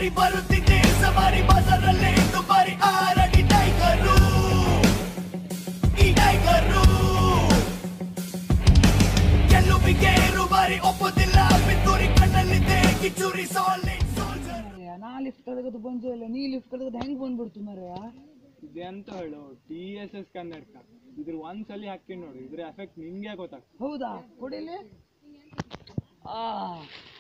ಬಾರಿ ಬರುತ್ತಿದೆ ಸವಾರಿ ಬಸರಲ್ಲೇ ದುಬಾರಿ ಆರಡಿ ಟೈಗರು ಈ ಟೈಗರು ಗೆಲ್ಲುವಿಗೆ ಬಾರಿ ಒಪ್ಪುದಿಲ್ಲ ಪಿತ್ತೂರಿ ಕಣ್ಣಲ್ಲಿದೆ ಕಿಚೂರಿ ಸಾಲಿಡ್ ಸೋಲ್ಜರ್ ಮಾರಾಯ, ನಾ ಲಿಫ್ಟ್ ಕಳೆದು ಬಂದು ಇಲ್ಲ ನೀ ಲಿಫ್ಟ್ ಕಳೆದು ಹೆಂಗ್ ಬಂದ್ಬಿಡ್ತು ಮರೆಯ ಇದೆಂತ ಹೇಳು ಟಿ ಎಸ್ ಎಸ್ ಕನ್ನಡಕ ಇದ್ರ ಒಂದ್ಸಲಿ ಹಾಕಿ ನೋಡು ಇದ್ರ ಎಫೆಕ್ಟ್ ನಿಂಗೆ ಗೊತ್ತಾಗ್ತದೆ ಹೌದಾ ಕೊಡಿಲಿ ಆ